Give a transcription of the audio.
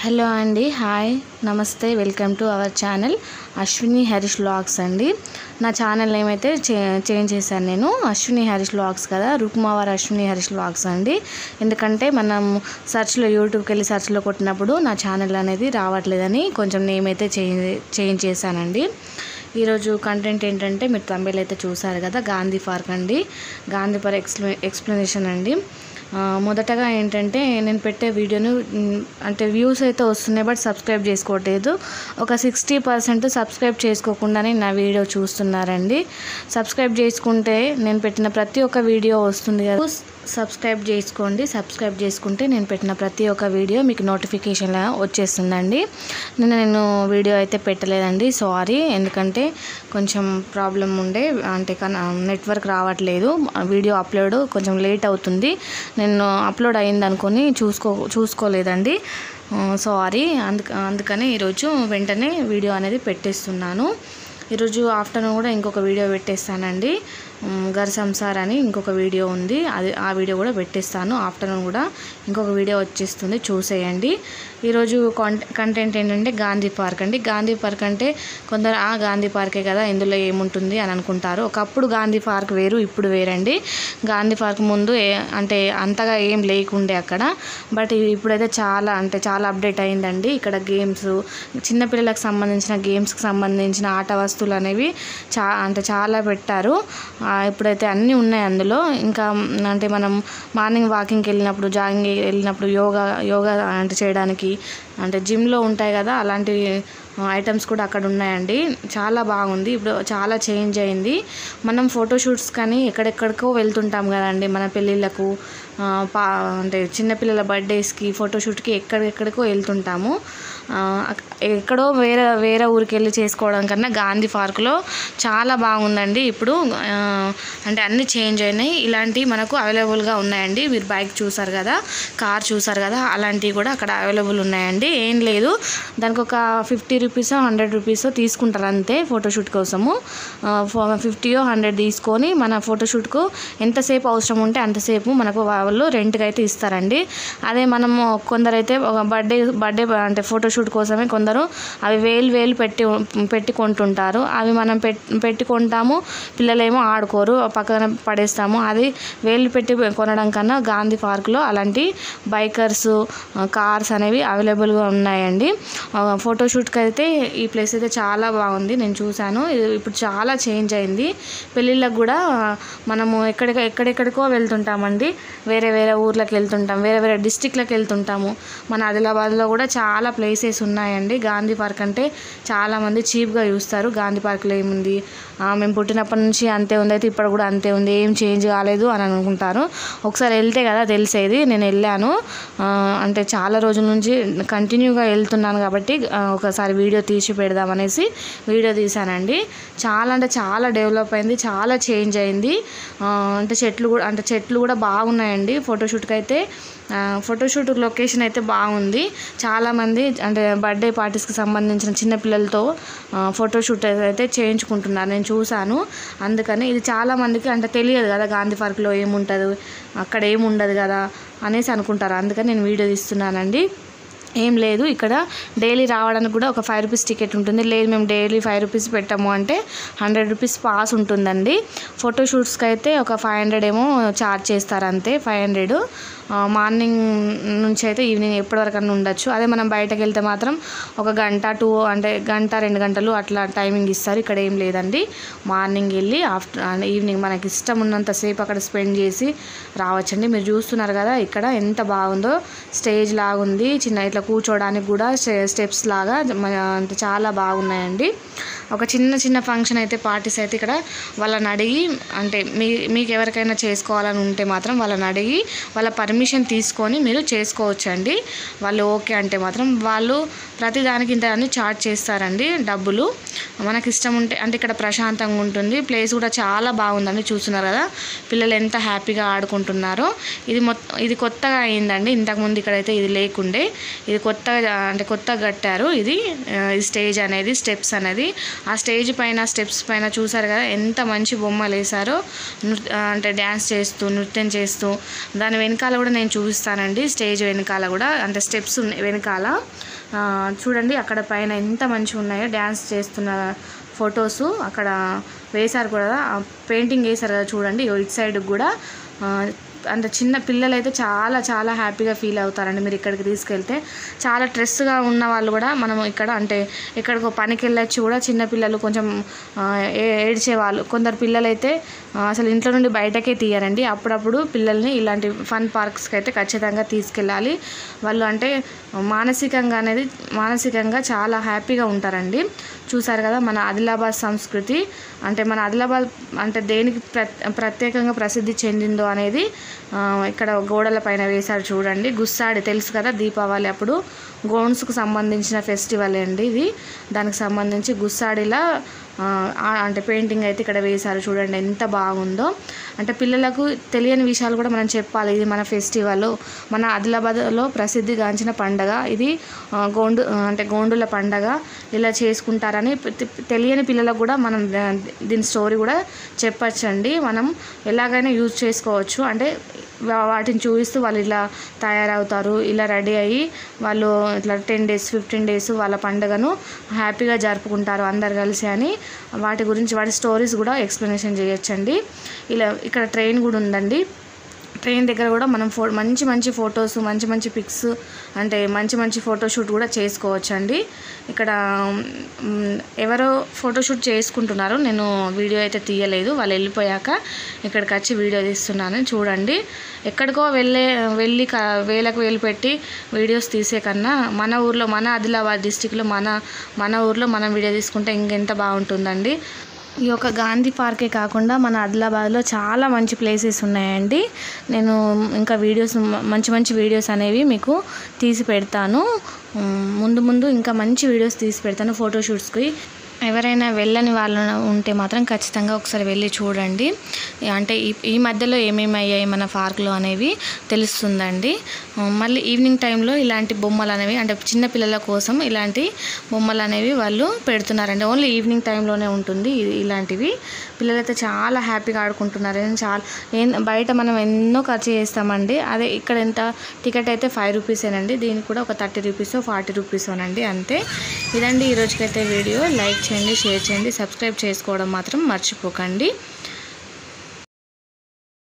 hello అండి hi నమస్తే welcome to our channel Ashwini Harish vlogs అండి నా ఛానల్ ఏమైతే చే చేంజ్ చేశాను నేను అశ్విని హరీష్ వ్లాగ్స్ కదా రుక్మావార్ అశ్విని హరీష్ వ్లాగ్స్ అండి ఎందుకంటే మనం సెర్చ్లో యూట్యూబ్కి వెళ్ళి సెర్చ్లో కొట్టినప్పుడు నా ఛానల్ అనేది రావట్లేదని కొంచెం నేమ్ అయితే చేంజ్ చేంజ్ చేశానండి ఈరోజు కంటెంట్ ఏంటంటే మీరు తమిళ అయితే చూసారు కదా గాంధీ పార్క్ అండి గాంధీ పార్క్ ఎక్స్ప్లె ఎక్స్ప్లెనేషన్ అండి ఆ, మొదటగా ఏంటంటే నేను పెట్టే వీడియోను మ్, అంటే వ్యూస్ అయితే వస్తున్నాయి బట్ సబ్స్క్రైబ్ చేసుకోవట్లేదు ఒక సిక్స్టీ పర్సెంట్ సబ్స్క్రైబ్ చేసుకోకుండానే నా వీడియో చూస్తున్నారండి సబ్స్క్రైబ్ చేసుకుంటే నేను పెట్టిన ప్రతి ఒక్క వీడియో వస్తుంది కదా సబ్స్క్రైబ్ చేసుకోండి సబ్స్క్రైబ్ చేసుకుంటే నేను పెట్టిన ప్రతి ఒక్క వీడియో మీకు నోటిఫికేషన్ వచ్చేస్తుందండి నిన్న నేను వీడియో అయితే పెట్టలేదండి సారీ ఎందుకంటే కొంచెం ప్రాబ్లం ఉండే అంటే నెట్వర్క్ రావట్లేదు వీడియో అప్లోడ్ కొంచెం లేట్ అవుతుంది నేను అప్లోడ్ అయింది అనుకొని చూసుకో చూసుకోలేదండి సారీ అందుక అందుకని ఈరోజు వెంటనే వీడియో అనేది పెట్టేస్తున్నాను ఈరోజు ఆఫ్టర్నూన్ కూడా ఇంకొక వీడియో పెట్టేస్తానండి ఉమ్, గర్ సంసార్ అని ఇంకొక వీడియో ఉంది అది ఆ వీడియో కూడా పెట్టేస్తాను ఆఫ్టర్నూన్ కూడా ఇంకొక వీడియో వచ్చేస్తుంది చూసేయండి ఈరోజు కంటెంట్ ఏంటంటే గాంధీ పార్క్ అండి గాంధీ పార్క్ అంటే కొందరు ఆ గాంధీ పార్కే కదా ఇందులో ఏముంటుంది అని అనుకుంటారు ఒకప్పుడు గాంధీ పార్క్ వేరు ఇప్పుడు వేరండి గాంధీ పార్క్ ముందు ఏ- అంటే అంతగా ఏం లేకుండే అక్కడ బట్ ఇప్పుడైతే చాలా అంటే చాలా అప్డేట్ అయిందండి ఇక్కడ గేమ్స్ చిన్నపిల్లలకు సంబంధించిన గేమ్స్కి సంబంధించిన ఆట వస్తువులు అనేవి చా అంటే చాలా పెట్టారు ఆ, ఇప్పుడైతే అన్నీ ఉన్నాయి అందులో ఇంకా మ్, అంటే మనం మార్నింగ్ వాకింగ్కి వెళ్ళినప్పుడు జాగింగ్ వెళ్ళినప్పుడు యోగా యోగా అంటే చేయడానికి అంటే జిమ్లో ఉంటాయి కదా అలాంటి ఐటమ్స్ కూడా అక్కడ ఉన్నాయండి చాలా బాగుంది ఇప్పుడు చాలా చేంజ్ అయింది మనం ఫోటోషూట్స్ కానీ ఎక్కడెక్కడికో వెళ్తుంటాం కదండి మన పెళ్ళిళ్ళకు ఆ, పా అంటే చిన్నపిల్లల బర్త్డేస్కి ఫోటోషూట్కి ఎక్కడెక్కడికో వెళ్తుంటాము ఆ, అక్- ఎక్కడో వేరే వేరే ఊరికి వెళ్ళి చేసుకోవడం కన్నా గాంధీ పార్క్లో చాలా బాగుందండి ఇప్పుడు ఆ, అంటే అన్నీ చేంజ్ అయినాయి ఇలాంటివి మనకు అవైలబుల్గా ఉన్నాయండి మీరు బైక్ చూసారు కదా కార్ చూసారు కదా అలాంటివి కూడా అక్కడ అవైలబుల్ ఉన్నాయండి ఏం లేదు దానికి ఒక ఫిఫ్టీ రూపీస్ హండ్రెడ్ రూపీస్ తీసుకుంటారు అంతే ఫోటోషూట్ కోసము ఫిఫ్టీయో హండ్రెడ్ తీసుకొని మన ఫోటోషూట్కు ఎంతసేపు అవసరం ఉంటే అంతసేపు మనకు వాళ్ళు రెంట్కి అయితే ఇస్తారండి అదే మనము కొందరైతే ఒక బర్త్డే బర్త్డే అంటే ఫోటోషూట్ కోసమే కొందరు అవి వేలు వేలు పెట్టి పెట్టి కొంటుంటారు అవి మనం పెట్ పెట్టి కొంటాము పిల్లలేమో ఆడుకోరు పక్కన పడేస్తాము అది వేలు పెట్టి కొనడం కన్నా గాంధీ పార్క్లో అలాంటి బైకర్స్ కార్స్ అనేవి అవైలబుల్గా ఉన్నాయండి ఆ, ఫోటోషూట్కి అయితే ఈ ప్లేస్ అయితే చాలా బాగుంది నేను చూశాను ఇది ఇప్పుడు చాలా చేంజ్ అయింది పెళ్ళిళ్ళకి కూడా మనము ఎక్కడిక ఎక్కడెక్కడికో వెళ్తుంటామండి వేరే వేరే ఊర్లకు వెళ్తుంటాం వేరే వేరే డిస్టిక్లకు వెళ్తుంటాము మన ఆదిలాబాద్లో కూడా చాలా ప్లేసెస్ ఉన్నాయండి గాంధీ పార్క్ అంటే చాలామంది చీప్గా చూస్తారు గాంధీ పార్క్లో ఏముంది ఆ, మేము పుట్టినప్పటి నుంచి అంతే ఉంది అయితే ఇప్పుడు కూడా అంతే ఉంది ఏం చేంజ్ కాలేదు అని అనుకుంటారు ఒకసారి వెళ్తే కదా తెలిసేది నేను వెళ్ళాను ఆ, అంటే చాలా రోజుల నుంచి కంటిన్యూగా వెళ్తున్నాను కాబట్టి ఆ, ఒకసారి వీడియో తీసి పెడదామనేసి వీడియో తీశానండి చాలా అంటే చాలా డెవలప్ అయింది చాలా చేంజ్ అయింది ఆ, అంటే చెట్లు కూడా అంటే చెట్లు కూడా బాగున్నాయండి ఫోటోషూట్కి అయితే ఆ, ఫోటోషూట్ లొకేషన్ అయితే బాగుంది చాలామంది అంటే బర్త్డే పార్టీస్కి సంబంధించిన చిన్నపిల్లలతో ఆ, ఫోటోషూట్ అయితే చేయించుకుంటున్నారు నేను చూశాను అందుకని ఇది చాలామందికి అంటే తెలియదు కదా గాంధీ పార్క్లో ఏముంటుంది అక్కడ ఏముండదు కదా అనేసి అనుకుంటారు అందుకని నేను వీడియో తీస్తున్నానండి ఏం లేదు ఇక్కడ డైలీ రావడానికి కూడా ఒక ఫైవ్ రూపీస్ టికెట్ ఉంటుంది లేదు మేము డైలీ ఫైవ్ రూపీస్ పెట్టాము అంటే హండ్రెడ్ రూపీస్ పాస్ ఉంటుందండి ఫోటోషూట్స్కి అయితే ఒక ఫైవ్ హండ్రెడ్ ఏమో ఛార్జ్ చేస్తారు అంతే ఫైవ్ హండ్రెడ్ మార్నింగ్ నుంచి అయితే ఈవినింగ్ ఎప్పటి వరకు అన్న ఉండొచ్చు అదే మనం బయటకు వెళ్తే మాత్రం ఒక గంట టూ అంటే గంట రెండు గంటలు అట్లా టైమింగ్ ఇస్తారు ఇక్కడ ఏం లేదండి మార్నింగ్ వెళ్ళి ఆఫ్టర్ ఈవినింగ్ మనకి ఇష్టం ఉన్నంతసేపు అక్కడ స్పెండ్ చేసి రావచ్చండి మీరు చూస్తున్నారు కదా ఇక్కడ ఎంత బాగుందో స్టేజ్ లాగా ఉంది చిన్న ఇట్లా కూర్చోవడానికి కూడా స్టె- స్టెప్స్ లాగా మ- అంటే చాలా బాగున్నాయండి ఒక చిన్న చిన్న ఫంక్షన్ అయితే పార్టీస్ అయితే ఇక్కడ వాళ్ళని అడిగి అంటే మీ మీకు ఎవరికైనా చేసుకోవాలని ఉంటే మాత్రం వాళ్ళని అడిగి వాళ్ళ పర్మిషన్ తీసుకొని మీరు చేసుకోవచ్చండి వాళ్ళు ఓకే అంటే మాత్రం వాళ్ళు ప్రతిదానికి ఇంత అని చార్జ్ చేస్తారండి డబ్బులు మనకి ఇష్టం ఉంటే అంటే ఇక్కడ ప్రశాంతంగా ఉంటుంది ప్లేస్ కూడా చాలా బాగుందండి చూస్తున్నారు కదా పిల్లలు ఎంత హ్యాపీగా ఆడుకుంటున్నారో ఇది మొత్తం ఇది కొత్తగా అయిందండి ఇంతకుముందు ఇక్కడైతే ఇది లేకుండే ఇది కొత్తగా అంటే కొత్తగా కట్టారు ఇది ఆ, ఈ స్టేజ్ అనేది స్టెప్స్ అనేది ఆ స్టేజ్ పైన స్టెప్స్ పైన చూసారు కదా ఎంత మంచి బొమ్మలు వేశారో నృ- ఆ, అంటే డ్యాన్స్ చేస్తూ నృత్యం చేస్తూ దాని వెనకాల కూడా నేను చూపిస్తానండి స్టేజ్ వెనకాల కూడా అంటే స్టెప్స్ ఉన్నాయి వెనకాల ఆ, చూడండి అక్కడ పైన ఎంత మంచిగా ఉన్నాయో డ్యాన్స్ చేస్తున్న ఫొటోస్ అక్కడ వేశారు కూడా ఆ పెయింటింగ్ వేశారు కదా చూడండి ఇగో ఇటు సైడ్ కూడా ఆ, అంటే చిన్న పిల్లలు అయితే చాలా చాలా హ్యాపీగా ఫీల్ అవుతారండి మీరు ఇక్కడికి తీసుకెళ్తే చాలా స్ట్రెస్గా ఉన్న వాళ్ళు కూడా మనం ఇక్కడ అంటే ఎక్కడికో పనికి వెళ్ళొచ్చి కూడా చిన్న పిల్లలు కొంచెం ఆ, ఏ- ఏడ్చే వాళ్ళు కొందరు పిల్లలు అయితే ఆ, అసలు ఇంట్లో నుండి బయటకే తీయరండి అప్పుడప్పుడు పిల్లల్ని ఇలాంటి ఫన్ పార్క్స్కి అయితే ఖచ్చితంగా తీసుకెళ్ళాలి వాళ్ళు అంటే మానసికంగా అనేది మానసికంగా చాలా హ్యాపీగా ఉంటారండి చూసారు కదా మన ఆదిలాబాద్ సంస్కృతి అంటే మన ఆదిలాబాద్ అంటే దేనికి ప్ర ప్రత్యేకంగా ప్రసిద్ధి చెందిందో అనేది ఆ, ఇక్కడ గోడల పైన వేశారు చూడండి గుస్సాడి తెలుసు కదా దీపావళి అప్పుడు గోన్స్కు సంబంధించిన ఫెస్టివల్ అండి ఇది దానికి సంబంధించి గుస్సాడిలా ఆ, ఆ, అంటే పెయింటింగ్ అయితే ఇక్కడ వేశారు చూడండి ఎంత బాగుందో అంటే పిల్లలకు తెలియని విషయాలు కూడా మనం చెప్పాలి ఇది మన ఫెస్టివల్ మన ఆదిలాబాద్లో ప్రసిద్ధిగాంచిన పండగ ఇది ఆ, గోండు ఆ, అంటే గోండుల పండగ ఇలా చేసుకుంటారని తె- తెలియని పిల్లలకు కూడా మనం దా- దీని స్టోరీ కూడా చెప్పచ్చండి మనం ఎలాగైనా యూజ్ చేసుకోవచ్చు అంటే వా- వాటిని చూపిస్తూ వాళ్ళు ఇలా తయారవుతారు ఇలా రెడీ అయ్యి వాళ్ళు ఇట్లా టెన్ డేస్ ఫిఫ్టీన్ డేస్ వాళ్ళ పండుగను హ్యాపీగా జరుపుకుంటారు అందరు కలిసి అని వాటి గురించి వాటి స్టోరీస్ కూడా ఎక్స్ప్లెనేషన్ చేయొచ్చండి ఇలా ఇక్కడ ట్రైన్ కూడా ఉందండి ట్రైన్ దగ్గర కూడా మనం ఫో మంచి మంచి ఫొటోస్ మంచి మంచి పిక్స్ అంటే మంచి మంచి ఫోటోషూట్ కూడా చేసుకోవచ్చు అండి ఇక్కడ మ్, ఎవరో ఫోటోషూట్ చేసుకుంటున్నారు నేను వీడియో అయితే తీయలేదు వాళ్ళు వెళ్ళిపోయాక ఇక్కడికి వచ్చి వీడియో తీస్తున్నాను చూడండి ఎక్కడికో వెళ్ళే వెళ్ళి క వేలకు వేలు పెట్టి వీడియోస్ తీసే కన్నా మన ఊర్లో మన ఆదిలాబాద్ డిస్టిక్లో మన మన ఊర్లో మనం వీడియో తీసుకుంటే ఇంకెంత బాగుంటుందండి ఈ యొక్క గాంధీ పార్కే కాకుండా మన ఆదిలాబాద్లో చాలా మంచి ప్లేసెస్ ఉన్నాయండి నేను ఇంకా వీడియోస్ మ- మంచి మంచి వీడియోస్ అనేవి మీకు తీసి పెడతాను ఉమ్, ముందు ముందు ఇంకా మంచి వీడియోస్ తీసి పెడతాను ఫోటోషూట్స్కి ఎవరైనా వెళ్ళని వాళ్ళు ఉంటే మాత్రం ఖచ్చితంగా ఒకసారి వెళ్ళి చూడండి అంటే ఈ ఈ మధ్యలో ఏమేమి అయ్యాయి మన పార్క్లో అనేవి తెలుస్తుందండి ఉమ్, మళ్ళీ ఈవినింగ్ టైంలో ఇలాంటి బొమ్మలు అనేవి అంటే చిన్న పిల్లల కోసం ఇలాంటి బొమ్మలు అనేవి వాళ్ళు పెడుతున్నారండి ఓన్లీ ఈవినింగ్ టైంలోనే ఉంటుంది ఇది- ఇలాంటివి పిల్లలైతే చాలా హ్యాపీగా ఆడుకుంటున్నారు ఏం చాలా ఏం బయట మనం ఎన్నో ఖర్చు చేస్తామండి అదే ఇక్కడ ఎంత టికెట్ అయితే ఫైవ్ రూపీసేనండి దీనికి కూడా ఒక థర్టీ రూపీస్ ఫార్టీ రూపీసోనండి అంతే ఇదండి ఈ రోజుకైతే వీడియో లైక్ చేయండి షేర్ చేయండి సబ్స్క్రైబ్ చేసుకోవడం మాత్రం మర్చిపోకండి